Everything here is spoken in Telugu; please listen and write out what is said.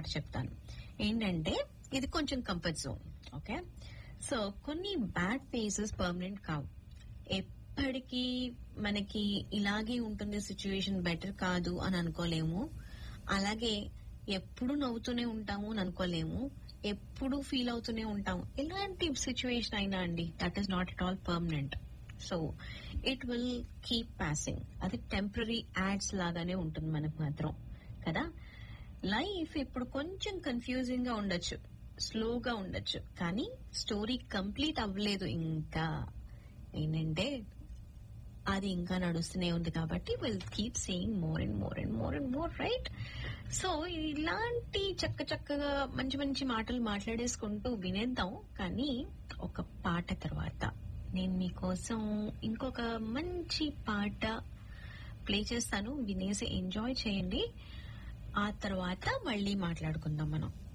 మాట చెప్తాను ఏంటంటే ఇది కొంచెం కంఫర్ట్ జోన్ ఓకే సో కొన్ని బ్యాడ్ ఫేజెస్ పర్మనెంట్ కావు ఎప్పటికీ మనకి ఇలాగే ఉంటుంది సిచ్యువేషన్ బెటర్ కాదు అని అనుకోలేము అలాగే ఎప్పుడు నవ్వుతూనే ఉంటాము అని అనుకోలేము ఎప్పుడు ఫీల్ అవుతూనే ఉంటాము ఎలాంటి సిచ్యువేషన్ అయినా అండి that is not at all permanent so it will keep passing అది టెంపరీ యాడ్స్ లాగానే ఉంటుంది మనకు మాత్రం కదా లైఫ్ ఇప్పుడు కొంచెం కన్ఫ్యూజింగ్ గా ఉండొచ్చు స్లోగా ఉండొచ్చు కానీ స్టోరీ కంప్లీట్ అవ్వలేదు ఇంకా ఏంటంటే అది ఇంకా నడుస్తూనే ఉంది కాబట్టి will keep saying more and more and more and more right so ఇలాంటి చక్క చక్కగా మంచి మంచి మాటలు మాట్లాడేసుకుంటూ వినేద్దాం కానీ ఒక పాట తర్వాత నేను మీకోసం ఇంకొక మంచి పాట ప్లే చేస్తాను వినేసి ఎంజాయ్ చేయండి ఆ తర్వాత మళ్ళీ మాట్లాడుకుందాం మనం